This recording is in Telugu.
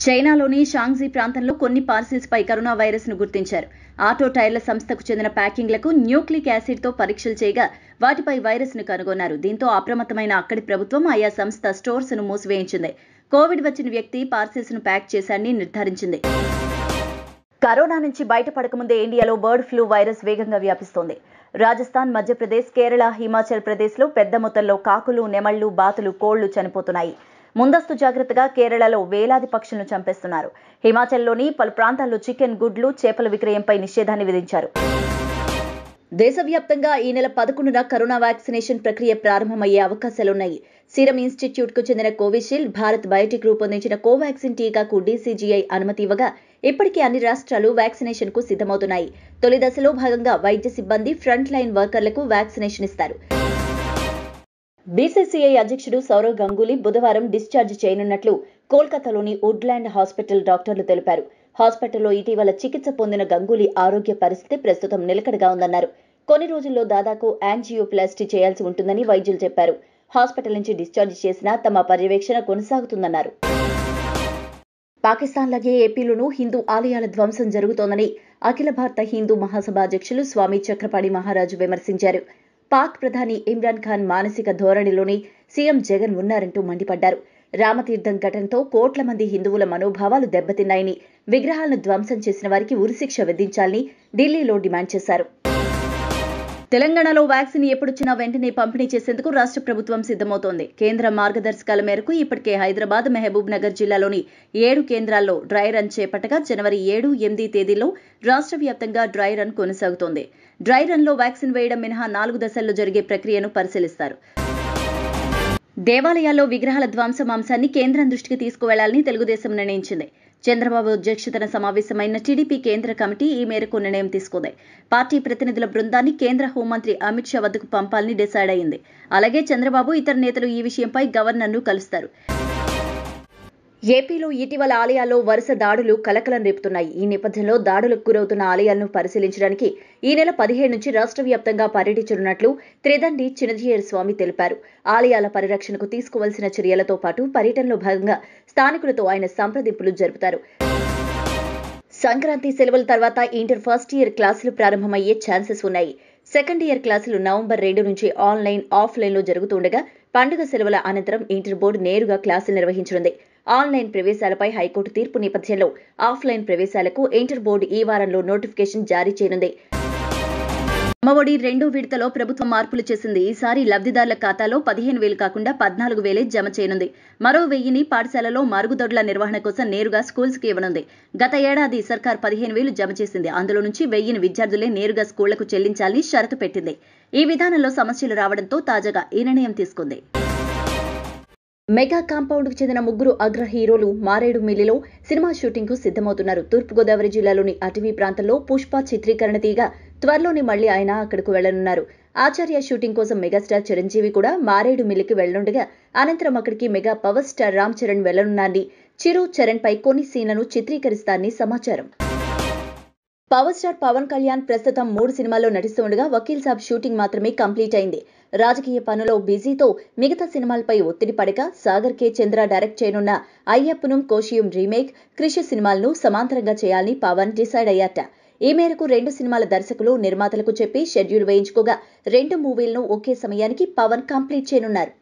చైనాలోని షాంగ్జీ ప్రాంతంలో కొన్ని పార్సిల్స్ పై కరోనా వైరస్ ను గుర్తించారు ఆటో టైర్ల సంస్థకు చెందిన ప్యాకింగ్లకు న్యూక్లిక్ యాసిడ్ తో పరీక్షలు చేయగా వాటిపై వైరస్ ను కనుగొన్నారు దీంతో అప్రమత్తమైన అక్కడి ప్రభుత్వం ఆయా సంస్థ స్టోర్స్ ను మూసివేయించింది కోవిడ్ వచ్చిన వ్యక్తి పార్సిల్స్ ను ప్యాక్ చేశారని నిర్ధారించింది కరోనా నుంచి బయటపడకముందే ఇండియాలో బర్డ్ ఫ్లూ వైరస్ వేగంగా వ్యాపిస్తోంది రాజస్థాన్ మధ్యప్రదేశ్ కేరళ హిమాచల్ ప్రదేశ్లో పెద్ద మొత్తంలో కాకులు నెమళ్లు బాతులు కోళ్లు చనిపోతున్నాయి ముందస్తు జాగ్రత్తగా కేరళలో వేలాది పక్షులను చంపేస్తున్నారు హిమాచల్లోని పలు ప్రాంతాల్లో చికెన్ గుడ్లు చేపల విక్రయంపై నిషేధాన్ని విధించారు దేశవ్యాప్తంగా ఈ నెల పదకొండున కరోనా వ్యాక్సినేషన్ ప్రక్రియ ప్రారంభమయ్యే అవకాశాలున్నాయి సీరం ఇన్స్టిట్యూట్ కు చెందిన కోవిషీల్డ్ భారత్ బయోటిక్ రూపొందించిన కోవాక్సిన్ టీకాకు డీసీజీఐ అనుమతి ఇవ్వగా ఇప్పటికే అన్ని రాష్ట్రాలు వ్యాక్సినేషన్ కు సిద్ధమవుతున్నాయి తొలి దశలో భాగంగా వైద్య సిబ్బంది ఫ్రంట్ లైన్ వర్కర్లకు వ్యాక్సినేషన్ ఇస్తారు బీసీసీఐ అధ్యక్షుడు సౌరవ్ గంగూలీ బుధవారం డిశ్చార్జ్ చేయనున్నట్లు కోల్కతాలోని వుడ్లాండ్ హాస్పిటల్ డాక్టర్లు తెలిపారు హాస్పిటల్లో ఇటీవల చికిత్స పొందిన గంగూలీ ఆరోగ్య పరిస్థితి ప్రస్తుతం నిలకడగా ఉందన్నారు కొన్ని రోజుల్లో దాదాపు యాంజియోప్లాస్టీ చేయాల్సి ఉంటుందని వైద్యులు చెప్పారు హాస్పిటల్ నుంచి డిశ్చార్జ్ చేసినా తమ పర్యవేక్షణ కొనసాగుతుందన్నారు పాకిస్తాన్ లాగే ఏపీలోనూ హిందూ ఆలయాల ధ్వంసం జరుగుతోందని అఖిల భారత హిందూ మహాసభ అధ్యక్షులు స్వామి చక్రపాణి మహారాజు విమర్శించారు పాక్ ప్రధాని ఇమ్రాన్ ఖాన్ మానసిక ధోరణిలోని సీఎం జగన్ ఉన్నారంటూ మండిపడ్డారు రామతీర్థం ఘటనతో కోట్ల మంది హిందువుల మనోభావాలు దెబ్బతిన్నాయని విగ్రహాలను ధ్వంసం చేసిన వారికి ఉరిశిక్ష విధించాలని ఢిల్లీలో డిమాండ్ చేశారు తెలంగాణలో వ్యాక్సిన్ ఎప్పుడొచ్చినా వెంటనే పంపిణీ చేసేందుకు రాష్ట్ర ప్రభుత్వం సిద్ధమవుతోంది కేంద్ర మార్గదర్శకాల మేరకు ఇప్పటికే హైదరాబాద్ మహబూబ్ నగర్ జిల్లాలోని ఏడు కేంద్రాల్లో డ్రై రన్ చేపట్టగా జనవరి ఏడు ఎనిమిది తేదీలో రాష్ట్ర వ్యాప్తంగా డ్రై రన్ కొనసాగుతోంది డ్రై రన్లో వ్యాక్సిన్ వేయడం మినహా నాలుగు దశల్లో జరిగే ప్రక్రియను పరిశీలిస్తారు దేవాలయాల్లో విగ్రహాల ధ్వంసం అంశాన్ని కేంద్రం దృష్టికి తీసుకువెళ్లాలని తెలుగుదేశం నిర్ణయించింది చంద్రబాబు అధ్యక్షతన సమావేశమైన టీడీపీ కేంద్ర కమిటీ ఈ మేరకు నిర్ణయం తీసుకుంది పార్టీ ప్రతినిధుల బృందాన్ని కేంద్ర హోంమంత్రి అమిత్ షా వద్దకు పంపాలని డిసైడ్ అయింది అలాగే చంద్రబాబు ఇతర నేతలు ఈ విషయంపై గవర్నర్ను కలుస్తారు ఏపీలో ఇటీవల ఆలయాల్లో వరుస దాడులు కలకలం రేపుతున్నాయి ఈ నేపథ్యంలో దాడులకు గురవుతున్న ఆలయాలను పరిశీలించడానికి ఈ నెల పదిహేడు నుంచి రాష్ట్ర వ్యాప్తంగా పర్యటించనున్నట్లు త్రిదండి చినజీయర్ స్వామి తెలిపారు ఆలయాల పరిరక్షణకు తీసుకోవాల్సిన చర్యలతో పాటు పర్యటనలో భాగంగా స్థానికులతో ఆయన సంప్రదింపులు జరుపుతారు సంక్రాంతి సెలవుల తర్వాత ఇంటర్ ఫస్ట్ ఇయర్ క్లాసులు ప్రారంభమయ్యే ఛాన్సెస్ ఉన్నాయి సెకండ్ ఇయర్ క్లాసులు నవంబర్ రెండు నుంచి ఆన్లైన్ ఆఫ్లైన్లో జరుగుతుండగా పండుగ సెలవుల అనంతరం ఇంటర్ బోర్డు నేరుగా క్లాసులు నిర్వహించనుంది ఆన్లైన్ ప్రవేశాలపై హైకోర్టు తీర్పు నేపథ్యంలో ఆఫ్లైన్ ప్రవేశాలకు ఇంటర్ బోర్డు ఈ వారంలో నోటిఫికేషన్ జారీ చేయనుంది అమ్మఒడి రెండో విడతలో ప్రభుత్వం మార్పులు చేసింది ఈసారి లబ్ధిదారుల ఖాతాలో పదిహేను వేలు కాకుండా పద్నాలుగు వేలే జమ చేయనుంది మరో వెయ్యిని పాఠశాలలో మరుగుదొడ్ల నిర్వహణ కోసం నేరుగా స్కూల్స్ కి ఇవ్వనుంది గత ఏడాది సర్కార్ పదిహేను వేలు జమ చేసింది అందులో నుంచి వెయ్యిని విద్యార్థులే నేరుగా స్కూళ్లకు చెల్లించాలని షరతు పెట్టింది ఈ విధానంలో సమస్యలు రావడంతో తాజాగా ఈ నిర్ణయం తీసుకుంది మెగా కాంపౌండ్ కు చెందిన ముగ్గురు అగ్ర హీరోలు మారేడు మిల్లిలో సినిమా షూటింగ్ కు సిద్ధమవుతున్నారు తూర్పుగోదావరి జిల్లాలోని అటవీ ప్రాంతంలో పుష్ప చిత్రీకరణ తీగా త్వరలోనే మళ్లీ ఆయన అక్కడకు వెళ్లనున్నారు ఆచార్య షూటింగ్ కోసం మెగాస్టార్ చిరంజీవి కూడా మారేడు మిల్లికి వెళ్లనుండగా అనంతరం అక్కడికి mega power star Ram Charan వెళ్లనున్నారని చిరు చరణ్ పై కొన్ని సీన్లను చిత్రీకరిస్తారని సమాచారం పవర్ స్టార్ పవన్ కళ్యాణ్ ప్రస్తుతం మూడు సినిమాల్లో నటిస్తుండగా వకీల్ సాబ్ షూటింగ్ మాత్రమే కంప్లీట్ అయింది రాజకీయ పనులో బిజీతో మిగతా సినిమాలపై ఒత్తిడి పడక సాగర్ కే చంద్ర డైరెక్ట్ చేయనున్న అయ్యప్పనం కోషియం రీమేక్ కృషి సినిమాలను సమాంతరంగా చేయాలని పవన్ డిసైడ్ అయ్యాట ఈ మేరకు రెండు సినిమాల దర్శకులు నిర్మాతలకు చెప్పి షెడ్యూల్ వేయించుకోగా రెండు మూవీలను ఒకే సమయానికి పవన్ కంప్లీట్ చేయనున్నారు